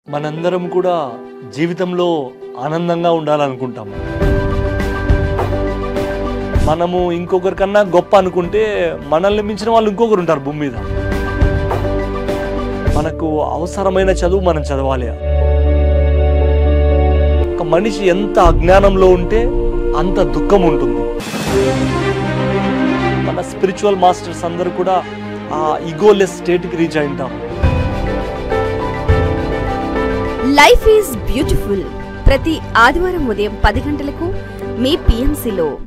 మనందరం కూడా జీవితంలో ఆనందంగా ఉండాలనుకుంటాం మనము ఇంకొకరికన్నా గొప్ప అనుకుంటే మనల్ని మించిన వాళ్ళు ఇంకొకరు ఉంటారు భూమి మీద మనకు అవసరమైన చదువు మనం చదవాలి ఒక మనిషి ఎంత అజ్ఞానంలో ఉంటే అంత దుఃఖం ఉంటుంది మన స్పిరిచువల్ మాస్టర్స్ అందరూ కూడా ఆ ఈగోలెస్ స్టేట్కి రీచ్ అయి ఉంటారు లైఫ్ ఈజ్ బ్యూటిఫుల్ ప్రతి ఆదివారం ఉదయం పది గంటలకు మీ పిఎంసిలో